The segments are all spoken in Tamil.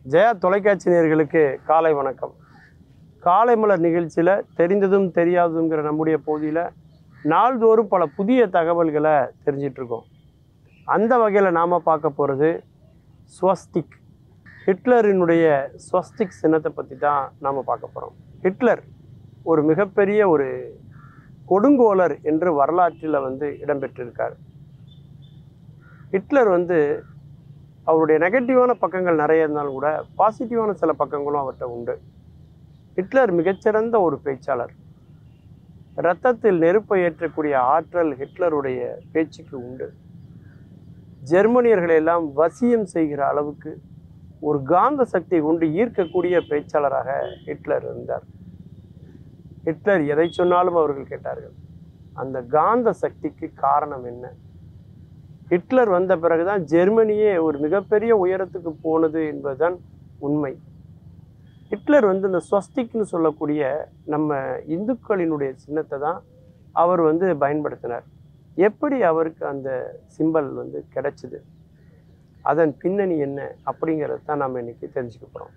ஜெயா தொலைக்காட்சி நேயர்களுக்கு காலை வணக்கம் காலை மலர் நிகழ்ச்சியில் தெரிந்ததும் தெரியாததுங்கிற நம்முடைய பகுதியில் நாள்தோறும் பல புதிய தகவல்களை தெரிஞ்சிட்டு இருக்கோம் அந்த வகையில் நாம் பார்க்க போகிறது ஸ்வஸ்திக் ஹிட்லரினுடைய ஸ்வஸ்திக் சின்னத்தை பற்றி தான் நாம் பார்க்க போகிறோம் ஹிட்லர் ஒரு மிகப்பெரிய ஒரு கொடுங்கோலர் என்று வரலாற்றில் வந்து இடம்பெற்றிருக்கார் ஹிட்லர் வந்து அவருடைய நெகட்டிவான பக்கங்கள் நிறைய இருந்தாலும் கூட பாசிட்டிவான சில பக்கங்களும் அவர்கிட்ட உண்டு ஹிட்லர் மிகச்சிறந்த ஒரு பேச்சாளர் இரத்தத்தில் நெருப்பை ஏற்றக்கூடிய ஆற்றல் ஹிட்லருடைய பேச்சுக்கு உண்டு ஜெர்மனியர்களை எல்லாம் வசியம் செய்கிற அளவுக்கு ஒரு காந்த சக்தி கொண்டு ஈர்க்கக்கூடிய பேச்சாளராக ஹிட்லர் இருந்தார் ஹிட்லர் எதை சொன்னாலும் அவர்கள் கேட்டார்கள் அந்த காந்த சக்திக்கு காரணம் என்ன ஹிட்லர் வந்த பிறகுதான் ஜெர்மனியே ஒரு மிகப்பெரிய உயரத்துக்கு போனது என்பதுதான் உண்மை ஹிட்லர் வந்து இந்த ஸ்வஸ்திக்னு சொல்லக்கூடிய நம்ம இந்துக்களினுடைய சின்னத்தை தான் அவர் வந்து பயன்படுத்தினார் எப்படி அவருக்கு அந்த சிம்பல் வந்து கிடைச்சிது அதன் பின்னணி என்ன அப்படிங்கிறது தான் நாம் இன்னைக்கு தெரிஞ்சுக்க போகிறோம்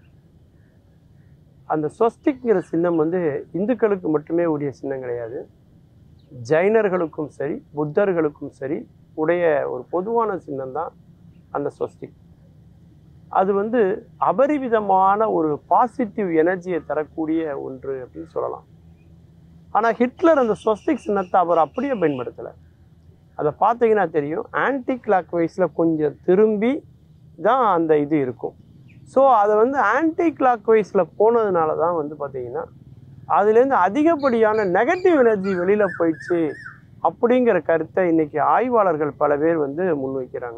அந்த ஸ்வஸ்திக்ங்கிற சின்னம் வந்து இந்துக்களுக்கு மட்டுமே உரிய சின்னம் கிடையாது ஜைனர்களுக்கும் சரி புத்தர்களுக்கும் சரி உடைய ஒரு பொதுவான சின்னம் தான் அந்த ஸ்வஸ்திக் அது வந்து அபரிவிதமான ஒரு பாசிட்டிவ் எனர்ஜியை தரக்கூடிய ஒன்று அப்படின்னு சொல்லலாம் ஆனால் ஹிட்லர் அந்த ஸ்வஸ்திக் சின்னத்தை அவர் அப்படியே பயன்படுத்தலை அதை பார்த்தீங்கன்னா தெரியும் ஆன்டி கிளாக் வைஸில் கொஞ்சம் திரும்பி தான் அந்த இது இருக்கும் ஸோ அதை வந்து ஆன்டி கிளாக் வைஸில் போனதுனால தான் வந்து பார்த்தீங்கன்னா அதுலேருந்து அதிகப்படியான நெகட்டிவ் எனர்ஜி வெளியில் போயிடுச்சு அப்படிங்கிற கருத்தை இன்னைக்கு ஆய்வாளர்கள் பல பேர் வந்து முன்வைக்கிறாங்க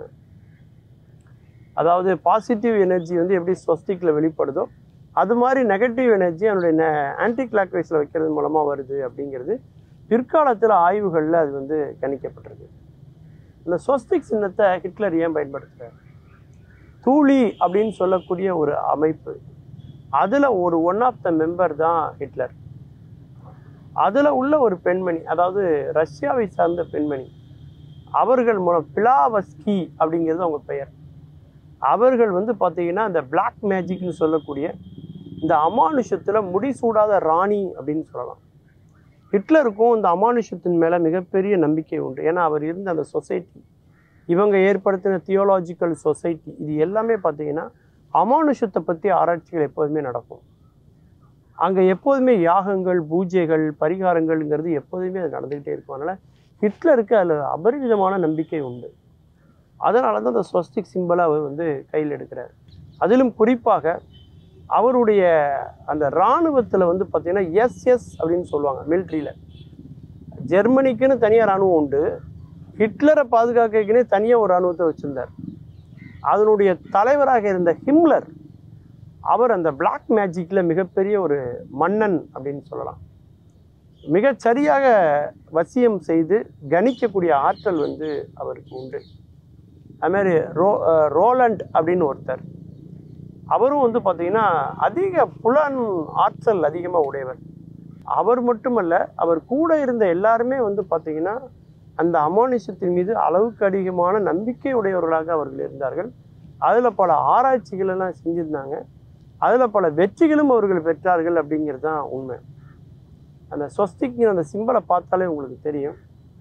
அதாவது பாசிட்டிவ் எனர்ஜி வந்து எப்படி ஸ்வஸ்திக்கில் வெளிப்படுதோ அது மாதிரி நெகட்டிவ் எனர்ஜி அதனுடைய ஆன்டி கிளாக் வைஸில் வைக்கிறது மூலமாக வருது அப்படிங்கிறது பிற்காலத்தில் ஆய்வுகளில் அது வந்து கணிக்கப்பட்டிருக்கு இந்த ஸ்வஸ்திக் சின்னத்தை ஹிட்லர் ஏன் பயன்படுத்துகிறார் தூளி அப்படின்னு சொல்லக்கூடிய ஒரு அமைப்பு அதில் ஒரு ஒன் ஆஃப் த மெம்பர் தான் ஹிட்லர் அதில் உள்ள ஒரு பெண்மணி அதாவது ரஷ்யாவை சார்ந்த பெண்மணி அவர்கள் மூலம் பிலாவஸ்கி அப்படிங்கிறது அவங்க பெயர் அவர்கள் வந்து பார்த்தீங்கன்னா இந்த பிளாக் மேஜிக்னு சொல்லக்கூடிய இந்த அமானுஷத்தில் முடிசூடாத ராணி அப்படின்னு சொல்லலாம் ஹிட்லருக்கும் இந்த அமானுஷத்தின் மேலே மிகப்பெரிய நம்பிக்கை உண்டு ஏன்னா அவர் இருந்த அந்த சொசைட்டி இவங்க ஏற்படுத்தின தியோலாஜிக்கல் சொசைட்டி இது எல்லாமே பார்த்தீங்கன்னா அமானுஷத்தை பற்றி ஆராய்ச்சிகள் எப்போதுமே நடக்கும் அங்கே எப்போதுமே யாகங்கள் பூஜைகள் பரிகாரங்கள்ங்கிறது எப்போதுமே அது நடந்துக்கிட்டே இருக்கும் அதனால் ஹிட்லருக்கு அதில் அபரிவிதமான நம்பிக்கை உண்டு அதனால தான் அந்த ஸ்வஸ்திக் சிம்பலை அவர் வந்து கையில் எடுக்கிறார் அதிலும் குறிப்பாக அவருடைய அந்த இராணுவத்தில் வந்து பார்த்திங்கன்னா எஸ்எஸ் அப்படின்னு சொல்லுவாங்க மிலிட்ரியில் ஜெர்மனிக்குன்னு தனியாக இராணுவம் உண்டு ஹிட்லரை பாதுகாக்கிறதுக்குனே தனியாக ஒரு இராணுவத்தை வச்சுருந்தார் அதனுடைய தலைவராக இருந்த ஹிம்லர் அவர் அந்த பிளாக் மேஜிக்கில் மிகப்பெரிய ஒரு மன்னன் அப்படின்னு சொல்லலாம் மிகச் சரியாக வசியம் செய்து கணிக்கக்கூடிய ஆற்றல் வந்து அவருக்கு உண்டு அதுமாதிரி ரோ அஹ் ரோலண்ட் அப்படின்னு ஒருத்தர் அவரும் வந்து பார்த்தீங்கன்னா அதிக புலன் ஆற்றல் அதிகமாக உடையவர் அவர் மட்டுமல்ல அவர் கூட இருந்த எல்லாருமே வந்து பார்த்தீங்கன்னா அந்த அமானுஷத்தின் மீது அளவுக்கு அதிகமான நம்பிக்கை உடையவர்களாக அவர்கள் இருந்தார்கள் அதில் பல ஆராய்ச்சிகள் எல்லாம் செஞ்சுருந்தாங்க அதில் பல வெற்றிகளும் அவர்கள் பெற்றார்கள் அப்படிங்கிறது தான் உண்மை அந்த ஸ்வஸ்திக்கு அந்த சிம்பலை பார்த்தாலே உங்களுக்கு தெரியும்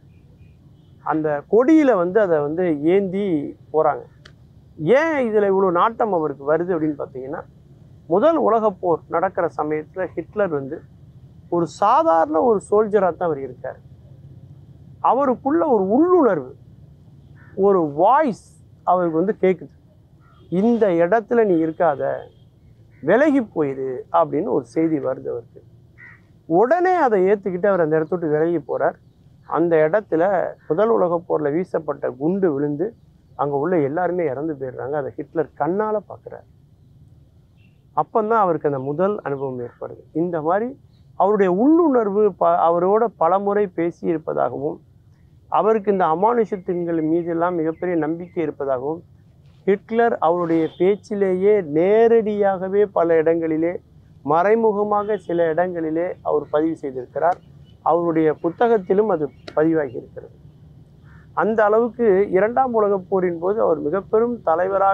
அந்த கொடியில் வந்து அதை வந்து ஏந்தி போகிறாங்க ஏன் இதில் இவ்வளோ நாட்டம் அவருக்கு வருது அப்படின்னு பார்த்தீங்கன்னா முதல் உலகப் போர் நடக்கிற சமயத்தில் ஹிட்லர் வந்து ஒரு சாதாரண ஒரு சோல்ஜராக தான் அவர் இருக்கார் அவருக்குள்ள ஒரு உள்ளுணர்வு ஒரு வாய்ஸ் அவருக்கு வந்து கேட்குது இந்த இடத்துல நீ இருக்காத விலகி போயிரு அப்படின்னு ஒரு செய்தி வருது அவருக்கு உடனே அதை ஏற்றுக்கிட்டு அவர் அந்த இடத்த விட்டு விலகி போகிறார் அந்த இடத்துல முதல் உலகப் போரில் வீசப்பட்ட குண்டு விழுந்து அங்கே உள்ள எல்லாருமே இறந்து போயிடுறாங்க அதை ஹிட்லர் கண்ணால் பார்க்குறார் அப்போதான் அவருக்கு அந்த முதல் அனுபவம் ஏற்படுது இந்த மாதிரி அவருடைய உள்ளுணர்வு ப அவரோட பலமுறை பேசி இருப்பதாகவும் அவருக்கு இந்த அமானுஷத்தின்கள் மீதெல்லாம் மிகப்பெரிய நம்பிக்கை இருப்பதாகவும் ஹிட்லர் அவருடைய பேச்சிலேயே நேரடியாகவே பல இடங்களிலே மறைமுகமாக சில இடங்களிலே அவர் பதிவு செய்திருக்கிறார் அவருடைய புத்தகத்திலும் அது பதிவாகி இருக்கிறது அந்த அளவுக்கு இரண்டாம் உலகப் போரின் போது அவர் மிக பெரும் தலைவராக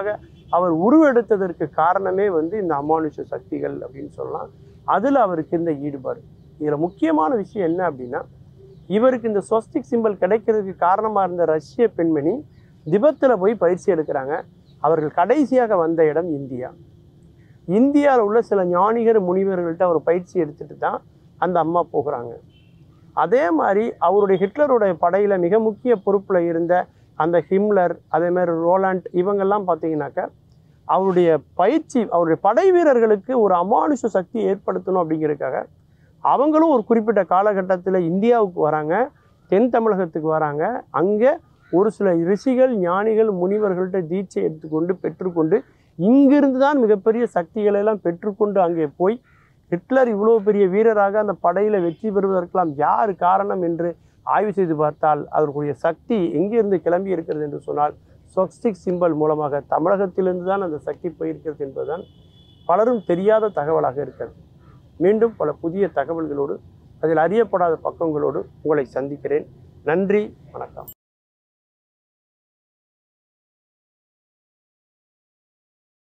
அவர் உருவெடுத்ததற்கு காரணமே வந்து இந்த அமானுஷ சக்திகள் அப்படின்னு சொல்லலாம் அதில் அவருக்கு இருந்த ஈடுபாடு இதில் முக்கியமான விஷயம் என்ன அப்படின்னா இவருக்கு இந்த ஸ்வஸ்திக் சிம்பல் கிடைக்கிறதுக்கு காரணமாக இருந்த ரஷ்ய பெண்மணி திபத்தில் போய் பயிற்சி எடுக்கிறாங்க அவர்கள் கடைசியாக வந்த இடம் இந்தியா இந்தியாவில் உள்ள சில ஞானிகர் முனிவர்கள்ட்ட அவர் பயிற்சி எடுத்துட்டு தான் அந்த அம்மா போகிறாங்க அதே மாதிரி அவருடைய ஹிட்லருடைய படையில் மிக முக்கிய பொறுப்பில் இருந்த அந்த ஹிம்லர் அதே மாதிரி ரோலாண்ட் இவங்கெல்லாம் பார்த்தீங்கன்னாக்கா அவருடைய பயிற்சி அவருடைய படை வீரர்களுக்கு ஒரு அமானுஷ சக்தி ஏற்படுத்தணும் அப்படிங்கிறதுக்காக அவங்களும் ஒரு குறிப்பிட்ட காலகட்டத்தில் இந்தியாவுக்கு வராங்க தென் தமிழகத்துக்கு வராங்க அங்கே ஒரு சில ரிஷிகள் ஞானிகள் முனிவர்கள்ட்ட தீட்சை எடுத்துக்கொண்டு பெற்றுக்கொண்டு இங்கிருந்து தான் மிகப்பெரிய சக்திகளை எல்லாம் பெற்றுக்கொண்டு அங்கே போய் ஹிட்லர் இவ்வளோ பெரிய வீரராக அந்த படையில் வெற்றி பெறுவதற்கெல்லாம் யார் காரணம் என்று ஆய்வு செய்து பார்த்தால் அதற்குரிய சக்தி எங்கிருந்து கிளம்பி இருக்கிறது என்று சொன்னால் ஸ்வஸ்டிக் சிம்பல் மூலமாக தமிழகத்திலிருந்து தான் அந்த சக்தி போயிருக்கிறது என்பதுதான் பலரும் தெரியாத தகவலாக இருக்கிறது மீண்டும் பல புதிய தகவல்களோடு அதில் அறியப்படாத பக்கங்களோடு உங்களை சந்திக்கிறேன் நன்றி வணக்கம்